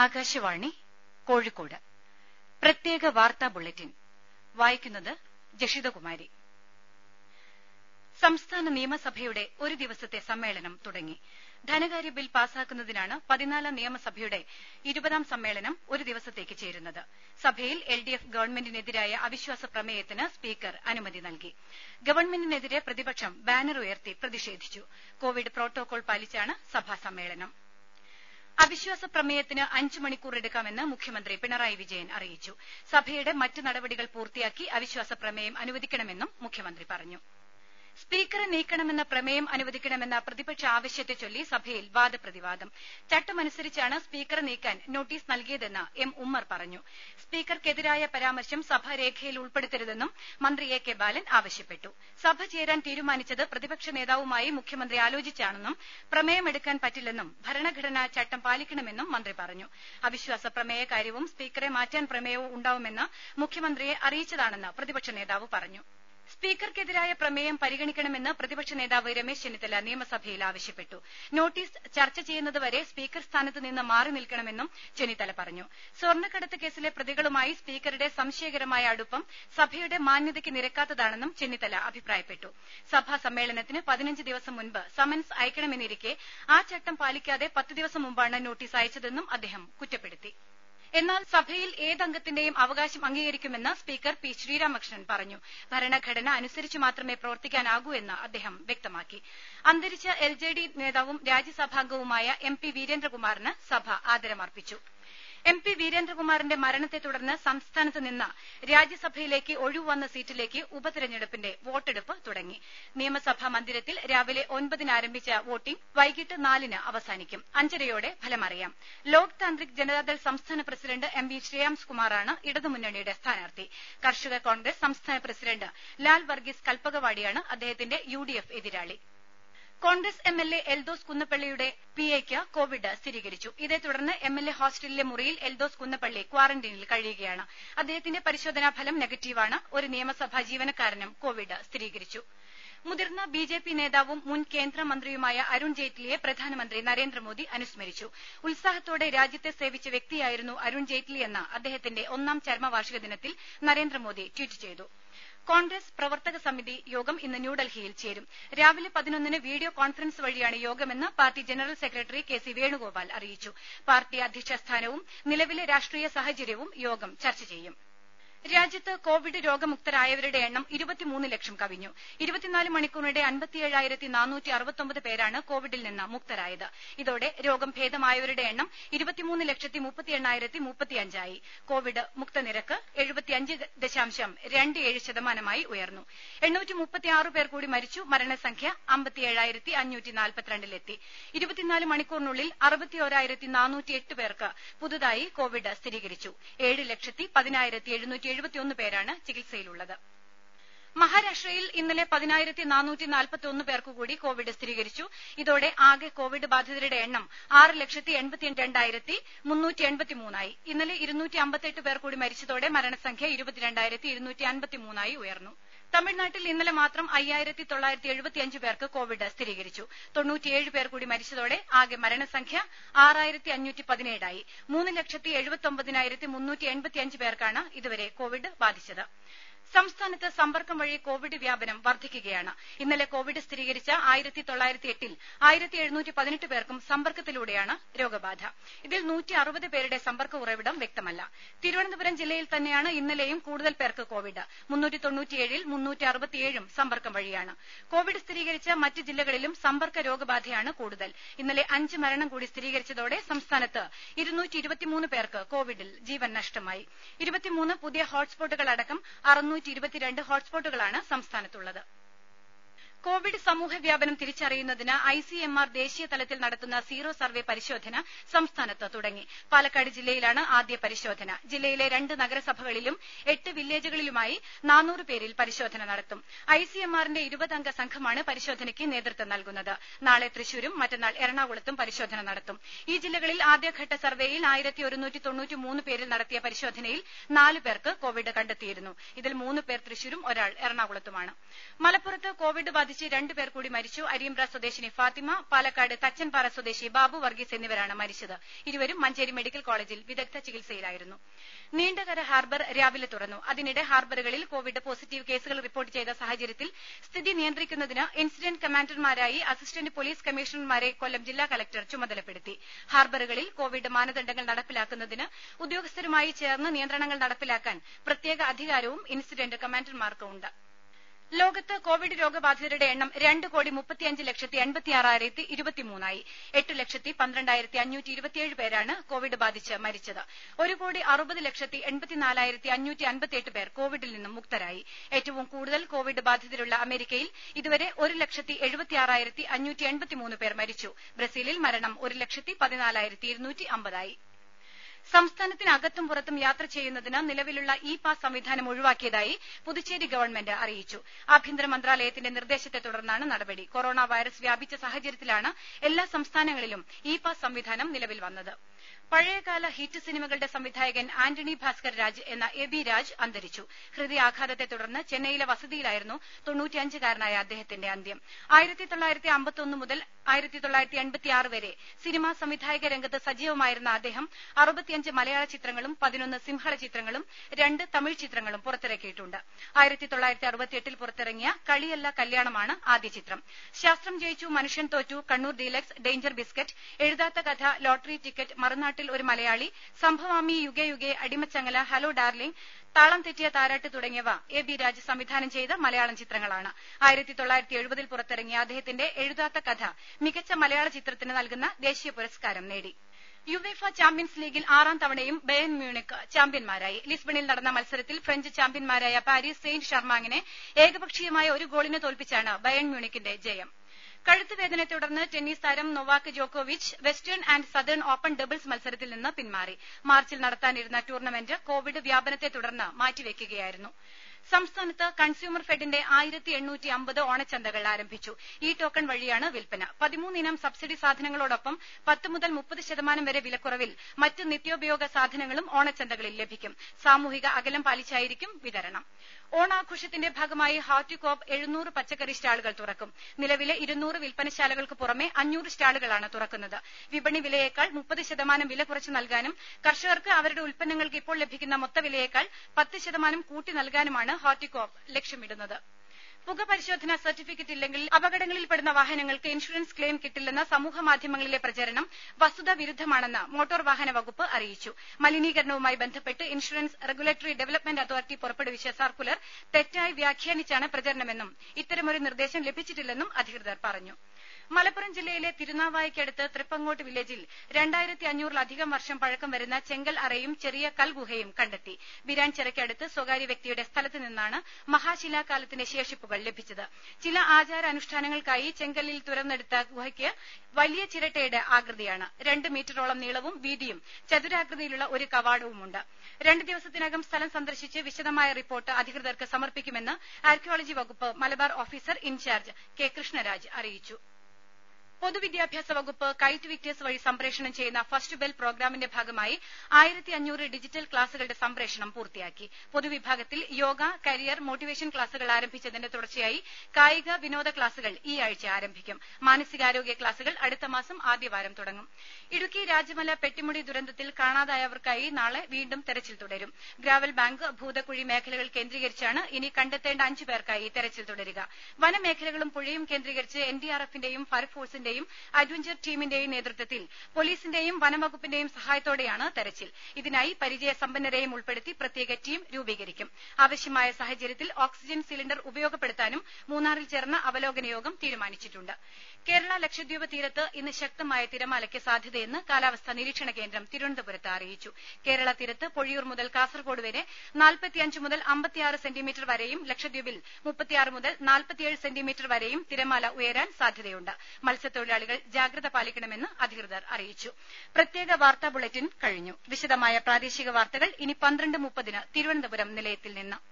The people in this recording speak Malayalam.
ആകാശവാണി കോഴിക്കോട് പ്രത്യേക വാർത്താ ബുള്ളറ്റിൻ വായിക്കുന്നത് ജഷിതകുമാരി സംസ്ഥാന നിയമസഭയുടെ ഒരു ദിവസത്തെ സമ്മേളനം തുടങ്ങി ധനകാര്യ ബിൽ പാസാക്കുന്നതിനാണ് പതിനാലാം നിയമസഭയുടെ ഇരുപതാം സമ്മേളനം ഒരു ദിവസത്തേക്ക് ചേരുന്നത് സഭയിൽ എൽ ഡി എഫ് ഗവൺമെന്റിനെതിരായ അവിശ്വാസ പ്രമേയത്തിന് സ്പീക്കർ അനുമതി നൽകി ഗവൺമെന്റിനെതിരെ പ്രതിപക്ഷം ബാനർ ഉയർത്തി പ്രതിഷേധിച്ചു കോവിഡ് പ്രോട്ടോകോൾ പാലിച്ചാണ് സഭാ സമ്മേളനം അവിശ്വാസ പ്രമേയത്തിന് അഞ്ചു മണിക്കൂർ എടുക്കാമെന്ന് മുഖ്യമന്ത്രി പിണറായി വിജയൻ അറിയിച്ചു സഭയുടെ മറ്റ് നടപടികൾ പൂർത്തിയാക്കി അവിശ്വാസ പ്രമേയം അനുവദിക്കണമെന്നും മുഖ്യമന്ത്രി പറഞ്ഞു സ്പീക്കറെ നീക്കണമെന്ന പ്രമേയം അനുവദിക്കണമെന്ന പ്രതിപക്ഷ ആവശ്യത്തെ ചൊല്ലി സഭയിൽ വാദപ്രതിവാദം ചട്ടമനുസരിച്ചാണ് സ്പീക്കറെ നീക്കാൻ നോട്ടീസ് നൽകിയതെന്ന് എം ഉമ്മർ പറഞ്ഞു സ്പീക്കർക്കെതിരായ പരാമർശം സഭാരേഖയിൽ ഉൾപ്പെടുത്തരുതെന്നും മന്ത്രി എ കെ ബാലൻ ആവശ്യപ്പെട്ടു സഭ ചേരാൻ തീരുമാനിച്ചത് പ്രതിപക്ഷ നേതാവുമായി മുഖ്യമന്ത്രി ആലോചിച്ചാണെന്നും പ്രമേയമെടുക്കാൻ പറ്റില്ലെന്നും ഭരണഘടനാ ചട്ടം പാലിക്കണമെന്നും മന്ത്രി പറഞ്ഞു അവിശ്വാസ പ്രമേയ കാര്യവും സ്പീക്കറെ മാറ്റാൻ പ്രമേയവും ഉണ്ടാവുമെന്ന് മുഖ്യമന്ത്രിയെ അറിയിച്ചതാണെന്ന് പ്രതിപക്ഷ നേതാവ് പറഞ്ഞു സ്പീക്കർക്കെതിരായ പ്രമേയം പരിഗണിക്കണമെന്ന് പ്രതിപക്ഷ നേതാവ് രമേശ് ചെന്നിത്തല നിയമസഭയിൽ ആവശ്യപ്പെട്ടു നോട്ടീസ് ചർച്ച ചെയ്യുന്നതുവരെ സ്പീക്കർ സ്ഥാനത്ത് നിന്ന് മാറി നിൽക്കണമെന്നും ചെന്നിത്തല പറഞ്ഞു സ്വർണ്ണക്കടത്ത് കേസിലെ പ്രതികളുമായി സ്പീക്കറുടെ സംശയകരമായ അടുപ്പം സഭയുടെ മാന്യതയ്ക്ക് നിരക്കാത്തതാണെന്നും ചെന്നിത്തല അഭിപ്രായപ്പെട്ടു സഭാ സമ്മേളനത്തിന് പതിനഞ്ച് ദിവസം മുൻപ് സമൻസ് അയക്കണമെന്നിരിക്കെ ആ ചട്ടം പാലിക്കാതെ പത്ത് ദിവസം മുമ്പാണ് നോട്ടീസ് അയച്ചതെന്നും അദ്ദേഹം കുറ്റപ്പെടുത്തി എന്നാൽ സഭയിൽ ഏതംഗത്തിന്റെയും അവകാശം അംഗീകരിക്കുമെന്ന് സ്പീക്കർ പി ശ്രീരാമകൃഷ്ണൻ പറഞ്ഞു ഭരണഘടന അനുസരിച്ച് മാത്രമേ പ്രവർത്തിക്കാനാകൂ എന്ന് അദ്ദേഹം വ്യക്തമാക്കി അന്തരിച്ച എൽ ജെ ഡി നേതാവും രാജ്യസഭാംഗവുമായ എം പി വീരേന്ദ്രകുമാറിന് സഭ ആദരമർപ്പിച്ചു എം പി വീരേന്ദ്രകുമാറിന്റെ മരണത്തെ തുടർന്ന് സംസ്ഥാനത്ത് നിന്ന് രാജ്യസഭയിലേക്ക് ഒഴിവുവന്ന സീറ്റിലേക്ക് ഉപതെരഞ്ഞെടുപ്പിന്റെ വോട്ടെടുപ്പ് തുടങ്ങി നിയമസഭാ മന്ദിരത്തിൽ രാവിലെ ഒൻപതിന് ആരംഭിച്ച വോട്ടിംഗ് വൈകിട്ട് നാലിന് അവസാനിക്കും അഞ്ചരയോടെ ഫലമറിയാം ലോക് താന്ത്രിക് ജനതാദൾ സംസ്ഥാന പ്രസിഡന്റ് എം വി ശ്രേയാംസ് കുമാറാണ് ഇടതുമുന്നണിയുടെ സ്ഥാനാർത്ഥി കർഷക കോൺഗ്രസ് സംസ്ഥാന പ്രസിഡന്റ് ലാൽ വർഗീസ് കൽപ്പകവാടിയാണ് അദ്ദേഹത്തിന്റെ യു ഡി എഫ് എതിരാളി Congress M L A Eldhose കുന്നപ്പള്ളിയുടെ പി എക്ക് കോവിഡ് സ്ഥിരീകരിച്ചു ഇതേ തുടർന്ന് എം എൽ എ ഹോസ്റ്റലിലെ മുറിയിൽ എൽദോസ് കുന്നപ്പള്ളി ക്വാറന്റീനിൽ കഴിയുകയാണ് അദ്ദേഹത്തിന്റെ പരിശോധനാ ഫലം നെഗറ്റീവാണ് ഒരു നിയമസഭാ ജീവനക്കാരനും കോവിഡ് സ്ഥിരീകരിച്ചു മുതിർന്ന ബി ജെ പി നേതാവും മുൻ കേന്ദ്രമന്ത്രിയുമായ അരുൺ ജെയ്റ്റ്ലിയെ പ്രധാനമന്ത്രി നരേന്ദ്രമോദി അനുസ്മരിച്ചു ഉത്സാഹത്തോടെ രാജ്യത്തെ സേവിച്ച വ്യക്തിയായിരുന്നു അരുൺ ജെയ്റ്റ്ലിയെന്ന് അദ്ദേഹത്തിന്റെ ഒന്നാം ചരമവാർഷിക ദിനത്തിൽ നരേന്ദ്രമോദി ട്വീറ്റ് ചെയ്തു കോൺഗ്രസ് പ്രവർത്തക സമിതി യോഗം ഇന്ന് ന്യൂഡൽഹിയിൽ ചേരും രാവിലെ പതിനൊന്നിന് വീഡിയോ കോൺഫറൻസ് വഴിയാണ് യോഗമെന്ന് party general secretary K C Venugopal അറിയിച്ചു പാർട്ടി അധ്യക്ഷ സ്ഥാനവും നിലവിലെ രാഷ്ട്രീയ സാഹചര്യവും യോഗം ചർച്ച ചെയ്യും രാജ്യത്ത് കോവിഡ് രോഗമുക്തരായവരുടെ എണ്ണം ഇരുപത്തിമൂന്ന് ലക്ഷം കവിഞ്ഞു ഇരുപത്തിനാല് മണിക്കൂറിനിടെ അൻപത്തിയേഴായിരത്തി നാനൂറ്റി അറുപത്തൊമ്പത് പേരാണ് കോവിഡിൽ നിന്ന് മുക്തരായത് ഇതോടെ രോഗം ഭേദമായവരുടെ എണ്ണം ഇരുപത്തിമൂന്ന് ലക്ഷത്തി മുപ്പത്തി എണ്ണായിരത്തി മുപ്പത്തിയഞ്ചായി കോവിഡ് മുക്തനിരക്ക് എഴുപത്തിയഞ്ച് ദശാംശം രണ്ട് ഏഴ് ശതമാനമായി ഉയർന്നു എണ്ണൂറ്റി മുപ്പത്തിയാറ് പേർ കൂടി മരിച്ചു മരണസംഖ്യ അമ്പത്തിയേഴായിരത്തി അഞ്ഞൂറ്റി നാൽപ്പത്തിരണ്ടിലെത്തി ഇരുപത്തിനാല് മണിക്കൂറിനുള്ളിൽ അറുപത്തിയോരായിരത്തി നാനൂറ്റി എട്ട് പേർക്ക് പുതുതായി കോവിഡ് സ്ഥിരീകരിച്ചു ഏഴ് ലക്ഷത്തി പതിനായിരത്തി എഴുന്നൂറ്റി എഴുപത്തിയൊന്ന് പേരാണ് ചികിത്സയിലുള്ളത് മഹാരാഷ്ട്രയിൽ ഇന്നലെ പതിനായിരത്തി നാനൂറ്റി നാൽപ്പത്തിയൊന്ന് പേർക്കുകൂടി കോവിഡ് സ്ഥിരീകരിച്ചു ഇതോടെ ആകെ കോവിഡ് ബാധിതരുടെ എണ്ണം ആറ് ലക്ഷത്തി എൺപത്തി രണ്ടായിരത്തി മുന്നൂറ്റി എൺപത്തിമൂന്നായി ഇന്നലെ ഇരുന്നൂറ്റി അമ്പത്തെട്ട് പേർ കൂടി മരിച്ചതോടെ മരണസംഖ്യ ഇരുപത്തിരണ്ടായിരത്തി ഇരുന്നൂറ്റി അൻപത്തിമൂന്നായി ഉയർന്നു തമിഴ്നാട്ടിൽ ഇന്നലെ മാത്രം അയ്യായിരത്തി തൊള്ളായിരത്തി എഴുപത്തിയഞ്ച് പേർക്ക് കോവിഡ് സ്ഥിരീകരിച്ചു തൊണ്ണൂറ്റിയേഴ് പേർ കൂടി മരിച്ചതോടെ ആകെ മരണസംഖ്യ ആറായിരത്തി അഞ്ഞൂറ്റി പതിനേഴായി മൂന്ന് ലക്ഷത്തി എഴുപത്തൊമ്പതിനായിരത്തി മുന്നൂറ്റി എൺപത്തിയഞ്ച് പേർക്കാണ് ഇതുവരെ കോവിഡ് ബാധിച്ചത് സംസ്ഥാനത്ത് സമ്പർക്കം വഴി കോവിഡ് വ്യാപനം വർദ്ധിക്കുകയാണ് ഇന്നലെ കോവിഡ് സ്ഥിരീകരിച്ച ആയിരത്തി തൊള്ളായിരത്തി എട്ടിൽ ആയിരത്തി എഴുന്നൂറ്റി പതിനെട്ട് പേർക്കും സമ്പർക്കത്തിലൂടെയാണ് രോഗബാധ ഇതിൽ നൂറ്റി അറുപത് പേരുടെ സമ്പർക്ക ഉറവിടം വ്യക്തമല്ല തിരുവനന്തപുരം ജില്ലയിൽ തന്നെയാണ് ഇന്നലെയും കൂടുതൽ പേർക്ക് കോവിഡ് മുന്നൂറ്റി തൊണ്ണൂറ്റിയേഴിൽ മുന്നൂറ്റി അറുപത്തിയേഴും സമ്പർക്കം വഴിയാണ് കോവിഡ് സ്ഥിരീകരിച്ച മറ്റ് ജില്ലകളിലും സമ്പർക്ക രോഗബാധയാണ് കൂടുതൽ ഇന്നലെ അഞ്ച് മരണം കൂടി സ്ഥിരീകരിച്ചതോടെ സംസ്ഥാനത്ത് ഇരുന്നൂറ്റി ഇരുപത്തിമൂന്ന് പേർക്ക് കോവിഡിൽ ജീവൻ നഷ്ടമായി ഇരുപത്തിമൂന്ന് പുതിയ ഹോട്ട്സ്പോട്ടുകളടക്കം അറുന്നൂറ്റി ഇരുപത്തിരണ്ട് ഹോട്ട്സ്പോട്ടുകളാണ് സംസ്ഥാനത്തുള്ളത് കോവിഡ് സമൂഹ വ്യാപനം തിരിച്ചറിയുന്നതിന് ഐ സി എം ആർ ദേശീയ തലത്തിൽ നടത്തുന്ന സീറോ സർവേ പരിശോധന സംസ്ഥാനത്ത് തുടങ്ങി പാലക്കാട് ജില്ലയിലാണ് ആദ്യ പരിശോധന ജില്ലയിലെ രണ്ട് നഗരസഭകളിലും എട്ട് വില്ലേജുകളിലുമായി നാനൂറ് പേരിൽ പരിശോധന നടത്തും ഐ സി എം ആറിന്റെ ഇരുപതംഗ സംഘമാണ് പരിശോധനയ്ക്ക് നേതൃത്വം നൽകുന്നത് നാളെ തൃശൂരും മറ്റന്നാൾ എറണാകുളത്തും പരിശോധന നടത്തും ഈ ജില്ലകളിൽ ആദ്യഘട്ട സർവേയിൽ ആയിരത്തി ഒരുന്നൂറ്റി തൊണ്ണൂറ്റി മൂന്ന് പേരിൽ നടത്തിയ പരിശോധനയിൽ നാല് പേർക്ക് കോവിഡ് കണ്ടെത്തിയിരുന്നു ഇതിൽ മൂന്ന് പേർ തൃശൂരും ഒരാൾ എറണാകുളത്തുമാണ് മലപ്പുറത്ത് കോവിഡ് ബാധിച്ച് ബാധിച്ച് രണ്ടുപേർ കൂടി മരിച്ചു അരിയമ്പ്ര സ്വദേശിനി ഫാത്തിമ പാലക്കാട് തച്ചൻപാറ സ്വദേശി ബാബു വർഗീസ് എന്നിവരാണ് മരിച്ചത് ഇരുവരും മഞ്ചേരി മെഡിക്കൽ കോളേജിൽ വിദഗ്ധ ചികിത്സയിലായിരുന്നു നീണ്ടകര ഹാർബർ രാവിലെ തുറന്നു അതിനിടെ ഹാർബറുകളിൽ കോവിഡ് പോസിറ്റീവ് കേസുകൾ റിപ്പോർട്ട് ചെയ്ത സാഹചര്യത്തിൽ സ്ഥിതി നിയന്ത്രിക്കുന്നതിന് ഇൻസിഡന്റ് കമാൻഡർമാരായി അസിസ്റ്റന്റ് പോലീസ് കമ്മീഷണർമാരെ കൊല്ലം ജില്ലാ കലക്ടർ ചുമതലപ്പെടുത്തി ഹാർബറുകളിൽ കോവിഡ് മാനദണ്ഡങ്ങൾ നടപ്പിലാക്കുന്നതിന് ഉദ്യോഗസ്ഥരുമായി ചേർന്ന് നിയന്ത്രണങ്ങൾ നടപ്പിലാക്കാൻ പ്രത്യേക അധികാരവും ഇൻസിഡന്റ് കമാൻഡർമാർക്ക് ഉണ്ട് ലോകത്ത് കോവിഡ് രോഗബാധിതരുടെ എണ്ണം രണ്ട് കോടി മുപ്പത്തിയഞ്ച് ലക്ഷത്തി എൺപത്തിയാറായിരത്തി ഇരുപത്തിമൂന്നായി എട്ട് ലക്ഷത്തി പന്ത്രണ്ടായിരത്തി അഞ്ഞൂറ്റി ഇരുപത്തിയേഴ് പേരാണ് കോവിഡ് ബാധിച്ച് മരിച്ചത് ഒരു കോടി അറുപത് ലക്ഷത്തി എൺപത്തിനാലായിരത്തി അഞ്ഞൂറ്റി അൻപത്തിയെട്ട് പേർ കോവിഡിൽ നിന്നും മുക്തരായി ഏറ്റവും കൂടുതൽ കോവിഡ് ബാധിതരുള്ള അമേരിക്കയിൽ ഇതുവരെ ഒരു ലക്ഷത്തി എഴുപത്തിയാറായിരത്തി അഞ്ഞൂറ്റി എൺപത്തിമൂന്ന് പേർ മരിച്ചു ബ്രസീലിൽ മരണം ഒരു ലക്ഷത്തി പതിനാലായിരത്തി ഇരുന്നൂറ്റി അമ്പതായി സംസ്ഥാനത്തിനകത്തും പുറത്തും യാത്ര ചെയ്യുന്നതിന് നിലവിലുള്ള ഇ പാസ് സംവിധാനം ഒഴിവാക്കിയതായി പുതുച്ചേരി ഗവൺമെന്റ് അറിയിച്ചു ആഭ്യന്തര മന്ത്രാലയത്തിന്റെ നിർദ്ദേശത്തെ തുടർന്നാണ് നടപടി കൊറോണ വൈറസ് വ്യാപിച്ച സാഹചര്യത്തിലാണ് എല്ലാ സംസ്ഥാനങ്ങളിലും ഇ പാസ് സംവിധാനം നിലവിൽ വന്നത് പഴയകാല ഹിറ്റ് സിനിമകളുടെ സംവിധായകൻ ആന്റണി ഭാസ്കർ രാജ് എന്ന എ ബി രാജ് അന്തരിച്ചു ഹൃദയാഘാതത്തെ തുടർന്ന് ചെന്നൈയിലെ വസതിയിലായിരുന്നു തൊണ്ണൂറ്റിയഞ്ചുകാരനായ അദ്ദേഹത്തിന്റെ അന്ത്യം ആയിരത്തി തൊള്ളായിരത്തി അമ്പത്തൊന്ന് മുതൽ ആയിരത്തി തൊള്ളായിരത്തി എൺപത്തിയാറ് വരെ സിനിമാ സംവിധായക രംഗത്ത് സജീവമായിരുന്ന അദ്ദേഹം അറുപത്തിയഞ്ച് മലയാള ചിത്രങ്ങളും പതിനൊന്ന് സിംഹള ചിത്രങ്ങളും രണ്ട് തമിഴ് ചിത്രങ്ങളും പുറത്തിറക്കിയിട്ടുണ്ട് ആയിരത്തി തൊള്ളായിരത്തി അറുപത്തിയെട്ടിൽ പുറത്തിറങ്ങിയ കളിയല്ല കല്യാണമാണ് ആദ്യ ചിത്രം ശാസ്ത്രം ജയിച്ചു മനുഷ്യൻ തോറ്റു കണ്ണൂർ ഡീലക്സ് ഡേഞ്ചർ ബിസ്ക്കറ്റ് എഴുതാത്ത കഥ ലോട്ടറി ടിക്കറ്റ് മറുനാട്ടിൽ ഒരു മലയാളി സംഭവാമി യുഗേ യുഗേ അടിമച്ചങ്ങല ഹലോ ഡാർലിംഗ് താളം തെറ്റിയ താരാട്ട് തുടങ്ങിയവ എ ബി രാജ് സംവിധാനം ചെയ്ത മലയാളം ചിത്രങ്ങളാണ് ആയിരത്തി തൊള്ളായിരത്തി എഴുപതിൽ പുറത്തിറങ്ങിയ അദ്ദേഹത്തിന്റെ എഴുതാത്ത കഥ മികച്ച മലയാള ചിത്രത്തിന് നൽകുന്ന ദേശീയ പുരസ്കാരം നേടി യുവേഫ ചാമ്പ്യൻസ് ലീഗിൽ ആറാം തവണയും ബയൻ മ്യൂണിക് ചാമ്പ്യന്മാരായി ലിസ്ബണിൽ നടന്ന മത്സരത്തിൽ ഫ്രഞ്ച് ചാമ്പ്യന്മാരായ പാരീസ് സെയിന്റ് ഷർമാങ്ങിനെ ഏകപക്ഷീയമായ ഒരു ഗോളിന് തോൽപ്പിച്ചാണ് ബയൺ മ്യൂണിക്കിന്റെ ജയം കഴുത്ത് വേദനയെ തുടർന്ന് ടെന്നീസ് താരം നൊവാക് ജോക്കോവിച്ച് Western and Southern Open doubles മത്സരത്തിൽ നിന്ന് പിന്മാറി മാർച്ചിൽ നടത്താനിരുന്ന ടൂർണമെന്റ് കോവിഡ് വ്യാപനത്തെ തുടർന്ന് മാറ്റിവെക്കുകയായിരുന്നു സംസ്ഥാനത്ത് കൺസ്യൂമർ ഫെഡിന്റെ ആയിരത്തി എണ്ണൂറ്റി അമ്പത് ഓണച്ചന്തകൾ ആരംഭിച്ചു ഈ ടോക്കൺ വഴിയാണ് വിൽപ്പന പതിമൂന്നിനം സബ്സിഡി സാധനങ്ങളോടൊപ്പം പത്ത് മുതൽ മുപ്പത് ശതമാനം വരെ വിലക്കുറവിൽ മറ്റ് നിത്യോപയോഗ സാധനങ്ങളും ഓണച്ചന്തകളിൽ ലഭിക്കും സാമൂഹിക അകലം പാലിച്ചായിരിക്കും വിതരണം ഓണാഘോഷത്തിന്റെ ഭാഗമായി ഹാർട്ടികോപ്പ് എഴുന്നൂറ് പച്ചക്കറി സ്റ്റാളുകൾ തുറക്കും നിലവിലെ ഇരുന്നൂറ് വിൽപ്പനശാലകൾക്ക് പുറമെ അഞ്ഞൂറ് സ്റ്റാളുകളാണ് തുറക്കുന്നത് വിപണി വിലയേക്കാൾ മുപ്പത് ശതമാനം വില കുറച്ച് നൽകാനും കർഷകർക്ക് അവരുടെ ഉൽപ്പന്നങ്ങൾക്ക് ഇപ്പോൾ ലഭിക്കുന്ന മൊത്തവിലയേക്കാൾ പത്ത് ശതമാനം കൂട്ടി നൽകാനുമാണ് ഹാർട്ടികോപ്പ് ലക്ഷ്യമിടുന്നത് പുകപരിശോധന സർട്ടിഫിക്കറ്റ് ഇല്ലെങ്കിൽ അപകടങ്ങളിൽപ്പെടുന്ന വാഹനങ്ങൾക്ക് ഇൻഷുറൻസ് ക്ലെയിം കിട്ടില്ലെന്ന സമൂഹ മാധ്യമങ്ങളിലെ പ്രചരണം വസ്തുതാ വിരുദ്ധമാണെന്ന് മോട്ടോർ വാഹന വകുപ്പ് അറിയിച്ചു മലിനീകരണവുമായി ബന്ധപ്പെട്ട് ഇൻഷുറൻസ് റെഗുലേറ്ററി ഡെവലപ്മെന്റ് അതോറിറ്റി പുറപ്പെടുവിച്ച സർക്കുലർ തെറ്റായി വ്യാഖ്യാനിച്ചാണ് പ്രചരണമെന്നും ഇത്തരമൊരു നിർദ്ദേശം ലഭിച്ചിട്ടില്ലെന്നും അധികൃതർ പറഞ്ഞു മലപ്പുറം ജില്ലയിലെ തിരുനാവായക്കടുത്ത് തൃപ്പങ്ങോട്ട് വില്ലേജിൽ രണ്ടായിരത്തി അഞ്ഞൂറിലധികം വർഷം പഴക്കം വരുന്ന ചെങ്കൽ അറയും ചെറിയ കൽഗുഹയും കണ്ടെത്തി ബിരാൻചിറയ്ക്കടുത്ത് സ്വകാര്യ വ്യക്തിയുടെ സ്ഥലത്ത് നിന്നാണ് മഹാശിലാകാലത്തിന്റെ ശേഷിപ്പുകൾ ലഭിച്ചത് ചില ആചാരാനുഷ്ഠാനങ്ങൾക്കായി ചെങ്കല്ലിൽ തുരന്നെടുത്ത ഗുഹയ്ക്ക് വലിയ ചിരട്ടയുടെ ആകൃതിയാണ് രണ്ട് മീറ്ററോളം നീളവും വീതിയും ചതുരാകൃതിയിലുള്ള ഒരു കവാടവുമുണ്ട് രണ്ട് ദിവസത്തിനകം സ്ഥലം സന്ദർശിച്ച് വിശദമായ റിപ്പോർട്ട് അധികൃതർക്ക് സമർപ്പിക്കുമെന്ന് ആർക്കിയോളജി വകുപ്പ് Malabar officer in charge K Krishnaraj അറിയിച്ചു പൊതുവിദ്യാഭ്യാസ വകുപ്പ് കൈറ്റ് വിക്ടേഴ്സ് വഴി സംപ്രേഷണം ചെയ്യുന്ന ഫസ്റ്റ് ബെൽ പ്രോഗ്രാമിന്റെ ഭാഗമായി ആയിരത്തി അഞ്ഞൂറ് ഡിജിറ്റൽ ക്ലാസുകളുടെ സംപ്രേഷണം പൂർത്തിയാക്കി പൊതുവിഭാഗത്തിൽ യോഗ കരിയർ മോട്ടിവേഷൻ ക്ലാസുകൾ ആരംഭിച്ചതിന്റെ തുടർച്ചയായി കായിക വിനോദ ക്ലാസുകൾ ഈ ആഴ്ച ആരംഭിക്കും മാനസികാരോഗ്യ ക്ലാസുകൾ അടുത്ത മാസം ആദ്യവാരം തുടങ്ങും ഇടുക്കി രാജമല പെട്ടിമുടി ദുരന്തത്തിൽ കാണാതായവർക്കായി നാളെ വീണ്ടും തെരച്ചിൽ തുടരും ഗ്രാവൽ ബാങ്ക് ഭൂതക്കുഴി മേഖലകൾ കേന്ദ്രീകരിച്ചാണ് ഇനി കണ്ടെത്തേണ്ട അഞ്ചു പേർക്കായി തെരച്ചിൽ തുടരുക വനമേഖലകളും പുഴയും കേന്ദ്രീകരിച്ച് എൻഡിആർഎഫിന്റെയും ഫയർഫോഴ്സിന്റെയും അഡ്വഞ്ചർ ടീമിന്റെയും നേതൃത്വത്തിൽ പോലീസിന്റെയും വനംവകുപ്പിന്റെയും സഹായത്തോടെയാണ് തെരച്ചിൽ ഇതിനായി പരിചയസമ്പന്നരെയും ഉൾപ്പെടുത്തി പ്രത്യേക ടീം രൂപീകരിക്കും ആവശ്യമായ സാഹചര്യത്തിൽ ഓക്സിജൻ സിലിണ്ടർ ഉപയോഗപ്പെടുത്താനും മൂന്നാറിൽ ചേർന്ന അവലോകന യോഗം തീരുമാനിച്ചിട്ടുണ്ട് കേരള ലക്ഷദ്വീപ് തീരത്ത് ഇന്ന് ശക്തമായ തിരമാലയ്ക്ക് സാധ്യതയെന്ന് കാലാവസ്ഥാ നിരീക്ഷണ കേന്ദ്രം തിരുവനന്തപുരത്ത് അറിയിച്ചു കേരള തീരത്ത് പൊഴിയൂർ മുതൽ കാസർകോട് വരെ നാൽപ്പത്തിയഞ്ച് മുതൽ അമ്പത്തിയാറ് സെന്റിമീറ്റർ വരെയും ലക്ഷദ്വീപിൽ മുപ്പത്തിയാറ് മുതൽ നാൽപ്പത്തിയേഴ് സെന്റിമീറ്റർ വരെയും തിരമാല ഉയരാൻ സാധ്യതയുണ്ട് മത്സ്യത്തൊഴിലാളികൾ ജാഗ്രത പാലിക്കണമെന്ന് അധികൃതർ അറിയിച്ചു പ്രത്യേക വാർത്താ ബുള്ളറ്റിൻ കഴിഞ്ഞു വിശദമായ പ്രാദേശിക വാർത്തകൾ ഇനി പന്ത്രണ്ട് മുപ്പതിന് തിരുവനന്തപുരം നിലയത്തിൽ നിന്ന്